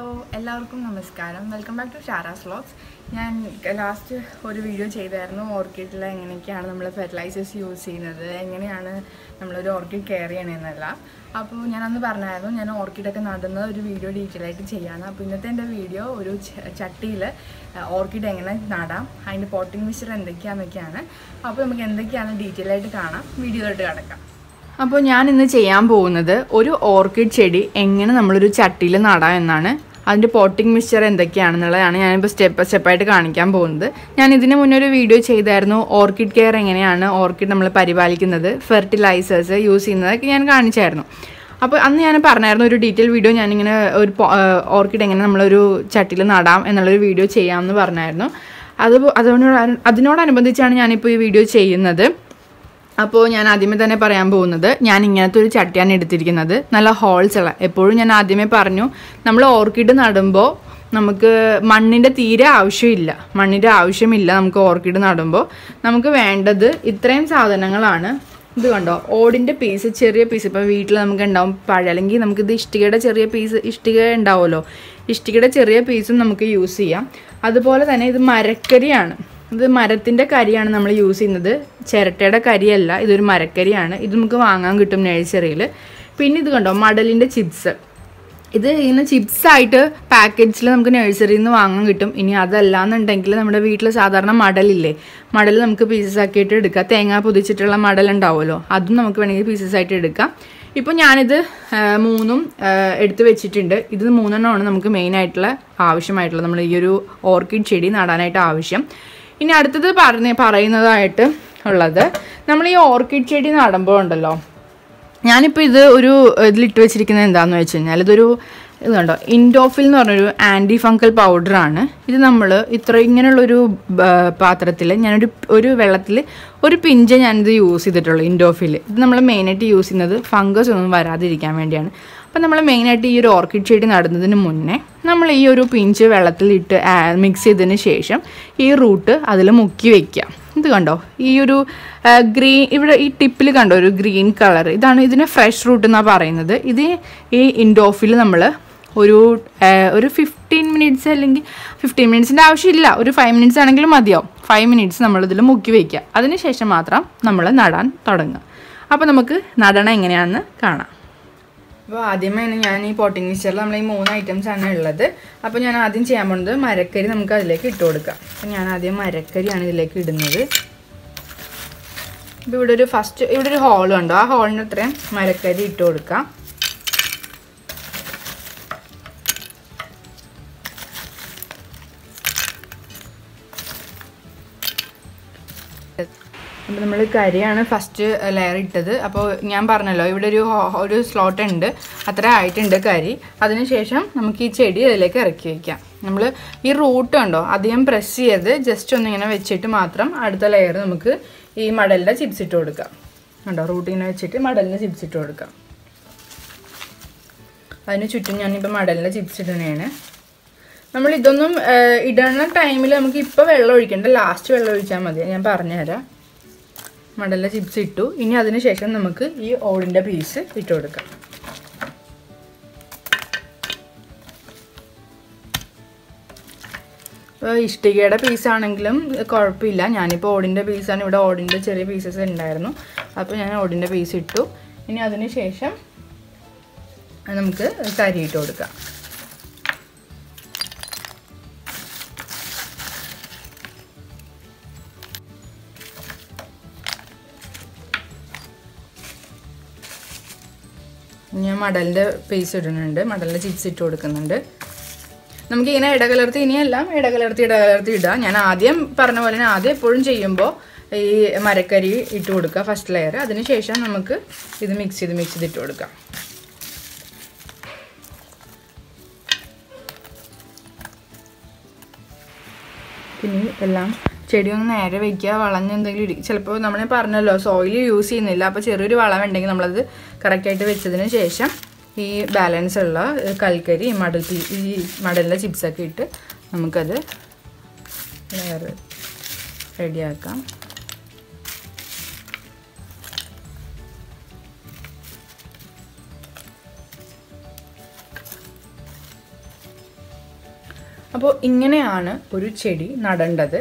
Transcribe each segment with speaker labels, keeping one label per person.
Speaker 1: എല്ലാവർക്കും നമസ്കാരം welcome back to Sharas vlogs ഞാൻ ലാസ്റ്റ് ഒരു വീഡിയോ ചെയ്തായിരുന്നു ഓർക്കിഡിൽ എങ്ങനെയൊക്കെയാണ് നമ്മൾ ഫെർട്ടിലൈസേഴ്സ് യൂസ് ചെയ്യുന്നത് എങ്ങനെയാണ് നമ്മളൊരു ഓർക്കിഡ് കെയർ ചെയ്യണമെന്നല്ല അപ്പോൾ ഞാനന്ന് പറഞ്ഞായിരുന്നു ഞാൻ ഓർക്കിഡൊക്കെ നടുന്നത് ഒരു വീഡിയോ ഡീറ്റെയിൽ ആയിട്ട് ചെയ്യാമെന്ന് അപ്പോൾ ഇന്നത്തെ എൻ്റെ വീഡിയോ ഒരു ചട്ടിയിൽ ഓർക്കിഡ് എങ്ങനെ നടാം അതിൻ്റെ പോട്ടിംഗ് മിക്സർ എന്തൊക്കെയാണെന്നൊക്കെയാണ് അപ്പോൾ നമുക്ക് എന്തൊക്കെയാണ് ഡീറ്റെയിൽ ആയിട്ട് കാണാം വീഡിയോയിലോട്ട് കിടക്കാം അപ്പോൾ ഞാൻ ഇന്ന് ചെയ്യാൻ പോകുന്നത് ഒരു ഓർക്കിഡ് ചെടി എങ്ങനെ നമ്മളൊരു ചട്ടിയിൽ നടാം എന്നാണ് അതിൻ്റെ പോട്ടിംഗ് മിക്സ്ചർ എന്തൊക്കെയാണെന്നുള്ളതാണ് ഞാനിപ്പോൾ സ്റ്റെപ്പ് സ്റ്റെപ്പായിട്ട് കാണിക്കാൻ പോകുന്നത് ഞാൻ ഇതിന് മുന്നേ ഒരു വീഡിയോ ചെയ്തായിരുന്നു ഓർക്കിഡ് കെയർ എങ്ങനെയാണ് ഓർക്കിഡ് നമ്മൾ പരിപാലിക്കുന്നത് ഫെർട്ടിലൈസേഴ്സ് യൂസ് ചെയ്യുന്നതൊക്കെ ഞാൻ കാണിച്ചായിരുന്നു അപ്പോൾ അന്ന് ഞാൻ പറഞ്ഞായിരുന്നു ഒരു ഡീറ്റെയിൽ വീഡിയോ ഞാനിങ്ങനെ ഒരു ഓർക്കിഡ് എങ്ങനെ നമ്മളൊരു ചട്ടിയിൽ നടാം എന്നുള്ളൊരു വീഡിയോ ചെയ്യാമെന്ന് പറഞ്ഞായിരുന്നു അത് അതുകൊണ്ട് അതിനോടനുബന്ധിച്ചാണ് ഞാനിപ്പോൾ ഈ വീഡിയോ ചെയ്യുന്നത് അപ്പോൾ ഞാൻ ആദ്യമേ തന്നെ പറയാൻ പോകുന്നത് ഞാൻ ഇങ്ങനത്തെ ഒരു ചട്ടിയാണ് എടുത്തിരിക്കുന്നത് നല്ല ഹോൾസ് ഉള്ള എപ്പോഴും ഞാൻ ആദ്യമേ പറഞ്ഞു നമ്മൾ ഓർക്കിഡ് നടുമ്പോൾ നമുക്ക് മണ്ണിൻ്റെ തീരെ ആവശ്യമില്ല മണ്ണിൻ്റെ ആവശ്യമില്ല നമുക്ക് ഓർക്കിഡ് നടുമ്പോൾ നമുക്ക് വേണ്ടത് ഇത്രയും സാധനങ്ങളാണ് ഇത് കണ്ടോ ഓടിൻ്റെ പീസ് ചെറിയ പീസ് ഇപ്പോൾ വീട്ടിൽ നമുക്ക് ഉണ്ടാവും പഴയ അല്ലെങ്കിൽ നമുക്കിത് ഇഷ്ടികയുടെ ചെറിയ പീസ് ഇഷ്ടിക ഉണ്ടാവുമല്ലോ ഇഷ്ടികയുടെ ചെറിയ പീസും നമുക്ക് യൂസ് ചെയ്യാം അതുപോലെ തന്നെ ഇത് മരക്കരിയാണ് ഇത് മരത്തിൻ്റെ കരിയാണ് നമ്മൾ യൂസ് ചെയ്യുന്നത് ചിരട്ടയുടെ കരിയല്ല ഇതൊരു മരക്കരിയാണ് ഇത് നമുക്ക് വാങ്ങാൻ കിട്ടും നഴ്സറിയിൽ പിന്നെ ഇത് കണ്ടോ മടലിൻ്റെ ചിപ്സ് ഇത് ഇങ്ങനെ ചിപ്സ് ആയിട്ട് പാക്കറ്റ്സിൽ നമുക്ക് നഴ്സറിയിൽ നിന്ന് വാങ്ങാൻ കിട്ടും ഇനി അതല്ല എന്നുണ്ടെങ്കിൽ നമ്മുടെ വീട്ടിൽ സാധാരണ മടലില്ലേ മടൽ നമുക്ക് പീസസ് ആക്കിയിട്ട് എടുക്കാം തേങ്ങ പൊതിച്ചിട്ടുള്ള മടൽ ഉണ്ടാവുമല്ലോ അതും നമുക്ക് വേണമെങ്കിൽ പീസസ് ആയിട്ട് എടുക്കാം ഇപ്പോൾ ഞാനിത് മൂന്നും എടുത്ത് വെച്ചിട്ടുണ്ട് ഇത് മൂന്നെണ്ണമാണ് നമുക്ക് മെയിൻ ആയിട്ടുള്ള ആവശ്യമായിട്ടുള്ള നമ്മൾ ഈ ഒരു ഓർക്കിഡ് ചെടി നടാനായിട്ട് ആവശ്യം ഇനി അടുത്തത് പറഞ്ഞ പറയുന്നതായിട്ട് ഉള്ളത് നമ്മൾ ഈ ഓർക്കിഡ് ചെടി നടുമ്പോൾ ഉണ്ടല്ലോ ഞാനിപ്പോൾ ഇത് ഒരു ഇതിലിട്ട് വെച്ചിരിക്കുന്നത് എന്താണെന്ന് വെച്ച് കഴിഞ്ഞാൽ ഇതൊരു ഇത് കണ്ടോ ഇൻഡോഫിൽ എന്ന് പറഞ്ഞൊരു ആൻറ്റി ഫംഗൽ പൗഡറാണ് ഇത് നമ്മൾ ഇത്ര ഇങ്ങനെയുള്ളൊരു പാത്രത്തിൽ ഞാനൊരു ഒരു വെള്ളത്തിൽ ഒരു പിഞ്ച് ഞാനിത് യൂസ് ചെയ്തിട്ടുള്ളൂ ഇൻഡോഫിൽ ഇത് നമ്മൾ മെയിനായിട്ട് യൂസ് ചെയ്യുന്നത് ഫംഗസ് ഒന്നും വരാതിരിക്കാൻ വേണ്ടിയാണ് അപ്പം നമ്മൾ മെയിനായിട്ട് ഈ ഒരു ഓർക്കിഡ് ചെടി നടുന്നതിന് മുന്നേ നമ്മൾ ഈ ഒരു പിഞ്ച് വെള്ളത്തിലിട്ട് മിക്സ് ചെയ്തതിന് ശേഷം ഈ റൂട്ട് അതിൽ മുക്കി വെക്കുക ഇത് കണ്ടോ ഈ ഒരു ഗ്രീൻ ഇവിടെ ഈ ടിപ്പിൽ കണ്ടോ ഒരു ഗ്രീൻ കളർ ഇതാണ് ഇതിന് ഫ്രഷ് റൂട്ട് എന്നാണ് പറയുന്നത് ഇത് ഈ ഇൻഡോഫിൽ നമ്മൾ ഒരു ഒരു ഫിഫ്റ്റീൻ മിനിറ്റ്സ് അല്ലെങ്കിൽ ഫിഫ്റ്റീൻ മിനിറ്റ്സിൻ്റെ ആവശ്യമില്ല ഒരു ഫൈവ് മിനിറ്റ്സ് ആണെങ്കിലും മതിയാവും ഫൈവ് മിനിറ്റ്സ് നമ്മളിതിൽ മുക്കി വയ്ക്കുക അതിനുശേഷം മാത്രം നമ്മൾ നടാൻ തുടങ്ങുക അപ്പോൾ നമുക്ക് നടണം എങ്ങനെയാണെന്ന് കാണാം അപ്പോൾ ആദ്യമേ ഞാൻ ഈ പോട്ടിംഗ് മിക്സറിൽ നമ്മൾ ഈ മൂന്ന് ഐറ്റംസ് ആണ് ഉള്ളത് അപ്പോൾ ഞാൻ ആദ്യം ചെയ്യാൻ പോകുന്നത് മരക്കരി നമുക്ക് അതിലേക്ക് ഇട്ട് കൊടുക്കാം അപ്പോൾ ഞാൻ ആദ്യം മരക്കരിയാണ് ഇതിലേക്ക് ഇടുന്നത് ഇപ്പോൾ ഇവിടെ ഒരു ഫസ്റ്റ് ഇവിടെ ഒരു ഹോൾ ഉണ്ടോ ആ ഹോളിന് അത്രയും മരക്കരി ഇട്ട് കൊടുക്കാം അപ്പോൾ നമ്മൾ കരിയാണ് ഫസ്റ്റ് ലെയർ ഇട്ടത് അപ്പോൾ ഞാൻ പറഞ്ഞല്ലോ ഇവിടെ ഒരു ഒരു സ്ലോട്ട് ഉണ്ട് അത്ര ആയിട്ടുണ്ട് കരി അതിനുശേഷം നമുക്ക് ഈ ചെടി അതിലേക്ക് ഇറക്കി വയ്ക്കാം നമ്മൾ ഈ റൂട്ട് ഉണ്ടോ അധികം പ്രസ് ചെയ്ത് ജസ്റ്റ് ഒന്നിങ്ങനെ വെച്ചിട്ട് മാത്രം അടുത്ത ലെയർ നമുക്ക് ഈ മടലിൻ്റെ ചിപ്സ് ഇട്ട് കൊടുക്കാം ഉണ്ടോ റൂട്ട് ഇങ്ങനെ വെച്ചിട്ട് മടലിൻ്റെ ചിപ്സ് ഇട്ട് കൊടുക്കാം അതിന് ചുറ്റും ഞാനിപ്പോൾ മടലിൻ്റെ ചിപ്സ് ഇടുന്നതാണ് നമ്മൾ ഇതൊന്നും ഇടുന്ന ടൈമിൽ നമുക്ക് ഇപ്പോൾ വെള്ളം ഒഴിക്കേണ്ട ലാസ്റ്റ് വെള്ളം ഒഴിച്ചാൽ മതി ഞാൻ പറഞ്ഞുതരാം മടല ചിപ്സ് ഇട്ടു ഇനി അതിന് ശേഷം നമുക്ക് ഈ ഓടിൻ്റെ പീസ് ഇട്ട് കൊടുക്കാം ഇപ്പോൾ ഇഷ്ടികയുടെ പീസാണെങ്കിലും കുഴപ്പമില്ല ഞാനിപ്പോൾ ഓടിൻ്റെ പീസാണ് ഇവിടെ ഓടിൻ്റെ ചെറിയ പീസസ് ഉണ്ടായിരുന്നു അപ്പോൾ ഞാൻ ഓടിൻ്റെ പീസ് ഇട്ടു ഇനി അതിന് ശേഷം നമുക്ക് കരി ഇട്ട് കൊടുക്കാം ഞാൻ മടലിൻ്റെ പീസ് ഇടുന്നുണ്ട് മടലിൻ്റെ ചിപ്സ് ഇട്ട് കൊടുക്കുന്നുണ്ട് നമുക്ക് ഇങ്ങനെ ഇടകലർത്തി ഇനിയെല്ലാം ഇടകലർത്തി ഇടകലർത്തി ഇടുക ഞാൻ ആദ്യം പറഞ്ഞ പോലെ തന്നെ ആദ്യം എപ്പോഴും ചെയ്യുമ്പോൾ ഈ മരക്കരി ഇട്ട് കൊടുക്കുക ഫസ്റ്റ് ലെയർ അതിനുശേഷം നമുക്ക് ഇത് മിക്സ് ചെയ്ത് മിക്സ് ചെയ്ത് ഇട്ട് കൊടുക്കാം പിന്നെ എല്ലാം ചെടി ഒന്ന് നേരെ വയ്ക്കുക വളഞ്ഞ് എന്തെങ്കിലും ഇരിക്കും ചിലപ്പോൾ നമ്മൾ പറഞ്ഞല്ലോ സോയിൽ യൂസ് ചെയ്യുന്നില്ല അപ്പോൾ ചെറിയൊരു വളം ഉണ്ടെങ്കിൽ നമ്മളത് കറക്റ്റായിട്ട് വെച്ചതിന് ശേഷം ഈ ബാലൻസ് ഉള്ള കൽക്കരി മടൽ ഈ മടലിലെ ചിപ്സൊക്കെ ഇട്ട് നമുക്കത് ലെയർ റെഡിയാക്കാം അപ്പോൾ ഇങ്ങനെയാണ് ഒരു ചെടി നടേണ്ടത്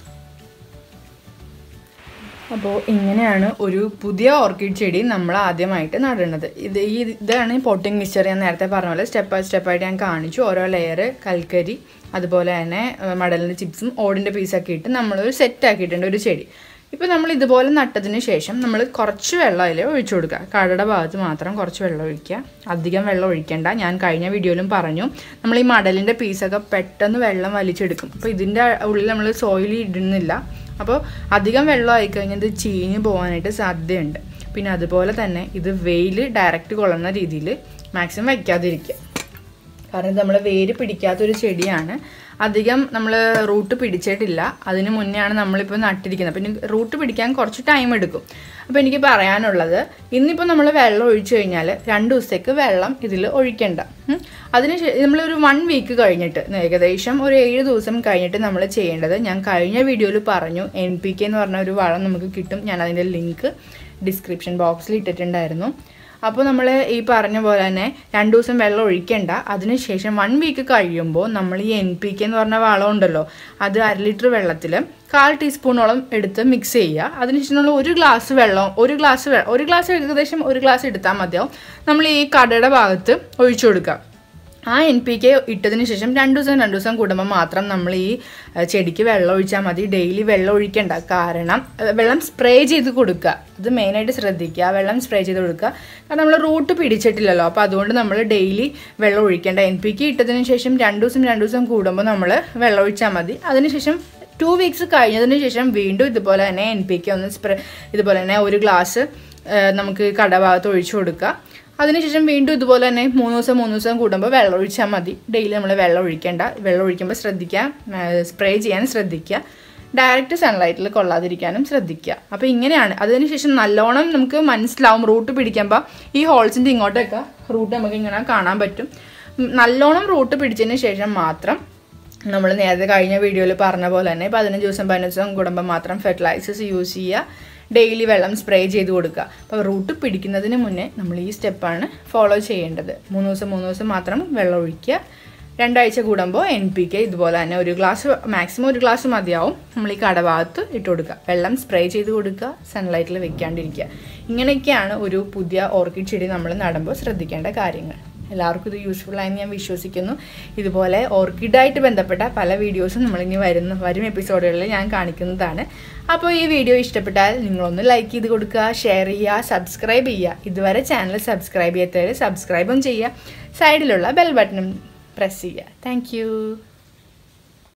Speaker 1: അപ്പോൾ ഇങ്ങനെയാണ് ഒരു പുതിയ ഓർക്കിഡ് ചെടി നമ്മൾ ആദ്യമായിട്ട് നടേണ്ടത് ഇത് ഈ ഇതാണ് പോട്ടിംഗ് മിക്സ്ചർ ഞാൻ നേരത്തെ പറഞ്ഞ പോലെ സ്റ്റെപ്പ് ബൈ സ്റ്റെപ്പായിട്ട് ഞാൻ കാണിച്ചു ഓരോ ലെയർ കൽക്കരി അതുപോലെ തന്നെ ഏഹ്, മടലിൻ്റെ ചിപ്സും ഓടിൻ്റെ പീസൊക്കെ ഇട്ട് നമ്മളൊരു സെറ്റ് ആക്കിയിട്ടുണ്ട് ഒരു ചെടി ഇപ്പോൾ നമ്മൾ ഇതുപോലെ നട്ടതിന് ശേഷം നമ്മൾ കുറച്ച് വെള്ളം അതിൽ ഒഴിച്ചു കൊടുക്കുക കടയുടെ ഭാഗത്ത് മാത്രം കുറച്ച് വെള്ളം ഒഴിക്കുക അധികം വെള്ളം ഒഴിക്കേണ്ട ഞാൻ കഴിഞ്ഞ വീഡിയോയിലും പറഞ്ഞു നമ്മൾ ഈ മടലിൻ്റെ പീസൊക്കെ പെട്ടെന്ന് വെള്ളം വലിച്ചെടുക്കും അപ്പോൾ ഇതിൻ്റെ ഉള്ളിൽ നമ്മൾ സോയിൽ ഇടുന്നില്ല അപ്പോൾ അധികം വെള്ളം ആയിക്കഴിഞ്ഞാൽ ഇത് ചീഞ്ഞ് പോകാനായിട്ട് സാധ്യതയുണ്ട് പിന്നെ അതുപോലെ തന്നെ ഇത് വെയിൽ ഡയറക്റ്റ് കൊള്ളുന്ന രീതിയിൽ മാക്സിമം വയ്ക്കാതിരിക്കുക കാരണം നമ്മൾ വേര് പിടിക്കാത്തൊരു ചെടിയാണ് അധികം നമ്മൾ റൂട്ട് പിടിച്ചിട്ടില്ല അതിന് മുന്നെയാണ് നമ്മളിപ്പോൾ നട്ടിരിക്കുന്നത് അപ്പം ഇനി റൂട്ട് പിടിക്കാൻ കുറച്ച് ടൈം എടുക്കും അപ്പോൾ എനിക്ക് പറയാനുള്ളത് ഇന്നിപ്പോൾ നമ്മൾ വെള്ളം ഒഴിച്ചു കഴിഞ്ഞാൽ രണ്ട് ദിവസത്തേക്ക് വെള്ളം ഇതിൽ ഒഴിക്കണ്ട ഉം. അതിന് നമ്മളൊരു വൺ വീക്ക് കഴിഞ്ഞിട്ട് ഏകദേശം ഒരു ഏഴ് ദിവസം കഴിഞ്ഞിട്ട് നമ്മൾ ചെയ്യേണ്ടത് ഞാൻ കഴിഞ്ഞ വീഡിയോയിൽ പറഞ്ഞു എൻ പി കെ എന്ന് പറഞ്ഞ ഒരു വളം നമുക്ക് കിട്ടും ഞാൻ അതിൻ്റെ ലിങ്ക് ഡിസ്ക്രിപ്ഷൻ ബോക്സിൽ ഇട്ടിട്ടുണ്ടായിരുന്നു അപ്പോൾ നമ്മൾ ഈ പറഞ്ഞ പോലെ തന്നെ രണ്ട് ദിവസം വെള്ളം ഒഴിക്കണ്ട അതിനുശേഷം വൺ വീക്ക് കഴിയുമ്പോൾ നമ്മൾ ഈ എൻ പി കെ എന്ന് പറഞ്ഞ വളം ഉണ്ടല്ലോ അത് അര ലിറ്റർ വെള്ളത്തിൽ കാൽ ടീസ്പൂണോളം എടുത്ത് മിക്സ് ചെയ്യുക അതിനുശേഷം നമ്മൾ ഒരു ഗ്ലാസ് വെള്ളം ഒരു ഗ്ലാസ് വെ- ഒരു ഗ്ലാസ് ഏകദേശം ഒരു ഗ്ലാസ് എടുത്താൽ മതിയാവും നമ്മൾ ഈ കടയുടെ ഭാഗത്ത് ഒഴിച്ചു കൊടുക്കുക ആ എൻ പി കെ ഇട്ടതിന് ശേഷം രണ്ട് ദിവസം രണ്ട് ദിവസം കൂടുമ്പോൾ മാത്രം നമ്മൾ ഈ ഏഹ്, ചെടിക്ക് വെള്ളം ഒഴിച്ചാൽ മതി ഡെയിലി വെള്ളം ഒഴിക്കണ്ട കാരണം ഏഹ്, വെള്ളം സ്പ്രേ ചെയ്ത് കൊടുക്കുക അത് മെയിനായിട്ട് ശ്രദ്ധിക്കുക വെള്ളം സ്പ്രേ ചെയ്ത് കൊടുക്കുക കാരണം നമ്മൾ റൂട്ട് പിടിച്ചിട്ടില്ലല്ലോ അപ്പോൾ അതുകൊണ്ട് നമ്മൾ ഡെയിലി വെള്ളം ഒഴിക്കേണ്ട എൻ പി കെ ഇട്ടതിന് ശേഷം രണ്ട് ദിവസം രണ്ട് ദിവസം കൂടുമ്പോൾ നമ്മൾ വെള്ളം ഒഴിച്ചാൽ മതി അതിനുശേഷം ടു വീക്സ് കഴിഞ്ഞതിന് ശേഷം വീണ്ടും ഇതുപോലെ തന്നെ എൻ പി കെ ഒന്ന് സ്പ്രേ ഇതുപോലെ തന്നെ ഒരു ഗ്ലാസ് നമുക്ക് കടഭാഗത്ത് ഒഴിച്ചു കൊടുക്കുക അതിനുശേഷം വീണ്ടും ഇതുപോലെ തന്നെ മൂന്ന് ദിവസം മൂന്ന് ദിവസം കൂടുമ്പോൾ വെള്ളം ഒഴിച്ചാൽ മതി ഡെയിലി നമ്മൾ വെള്ളം ഒഴിക്കേണ്ട വെള്ളം ഒഴിക്കുമ്പോൾ ശ്രദ്ധിക്കുക സ്പ്രേ ചെയ്യാൻ ശ്രദ്ധിക്കുക ഡയറക്റ്റ് സൺലൈറ്റിൽ കൊള്ളാതിരിക്കാനും ശ്രദ്ധിക്കുക അപ്പോൾ ഇങ്ങനെയാണ് അതിനുശേഷം നല്ലോണം നമുക്ക് മനസ്സിലാവും റൂട്ട് പിടിക്കുമ്പോൾ ഈ ഹോൾസിൻ്റെ ഇങ്ങോട്ടൊക്കെ റൂട്ട് നമുക്ക് ഇങ്ങനെ കാണാൻ പറ്റും ഉം, നല്ലോണം റൂട്ട് പിടിച്ചതിന് ശേഷം മാത്രം നമ്മൾ നേരത്തെ കഴിഞ്ഞ വീഡിയോയിൽ പറഞ്ഞ പോലെ തന്നെ പതിനഞ്ച് ദിവസം പതിനഞ്ച് ദിവസം കൂടുമ്പോൾ മാത്രം ഫെർട്ടിലൈസേഴ്സ് യൂസ് ചെയ്യുക ഡെയിലി വെള്ളം സ്പ്രേ ചെയ്ത് കൊടുക്കുക അപ്പോൾ റൂട്ട് പിടിക്കുന്നതിന് മുന്നേ നമ്മൾ ഈ സ്റ്റെപ്പാണ് ഫോളോ ചെയ്യേണ്ടത് മൂന്ന് ദിവസം മൂന്ന് ദിവസം മാത്രം വെള്ളം ഒഴിക്കുക രണ്ടാഴ്ച കൂടുമ്പോൾ എൻ പി കെ ഇതുപോലെ തന്നെ ഒരു ഗ്ലാസ് മാക്സിമം ഒരു ഗ്ലാസ് മതിയാവും നമ്മൾ ഈ കടഭാഗത്ത് ഇട്ട് കൊടുക്കുക വെള്ളം സ്പ്രേ ചെയ്ത് കൊടുക്കുക സൺലൈറ്റിൽ വെക്കാണ്ടിരിക്കുക ഇങ്ങനെയൊക്കെയാണ് ഒരു പുതിയ ഓർക്കിഡ് ചെടി നമ്മൾ നടുമ്പോൾ ശ്രദ്ധിക്കേണ്ട കാര്യങ്ങൾ എല്ലാവർക്കും ഇത് യൂസ്ഫുൾ ആയെന്ന് ഞാൻ വിശ്വസിക്കുന്നു ഇതുപോലെ ഓർക്കിഡായിട്ട് ബന്ധപ്പെട്ട പല വീഡിയോസും നമ്മളിനി വരുന്ന വരും എപ്പിസോഡുകളിൽ ഞാൻ കാണിക്കുന്നതാണ് അപ്പോൾ ഈ വീഡിയോ ഇഷ്ടപ്പെട്ടാൽ നിങ്ങളൊന്ന് ലൈക്ക് ചെയ്ത് കൊടുക്കുക ഷെയർ ചെയ്യുക സബ്സ്ക്രൈബ് ചെയ്യുക ഇതുവരെ ചാനൽ സബ്സ്ക്രൈബ് ചെയ്യാത്തവർ സബ്സ്ക്രൈബും ചെയ്യുക സൈഡിലുള്ള ബെൽ ബട്ടണും പ്രസ് ചെയ്യുക താങ്ക്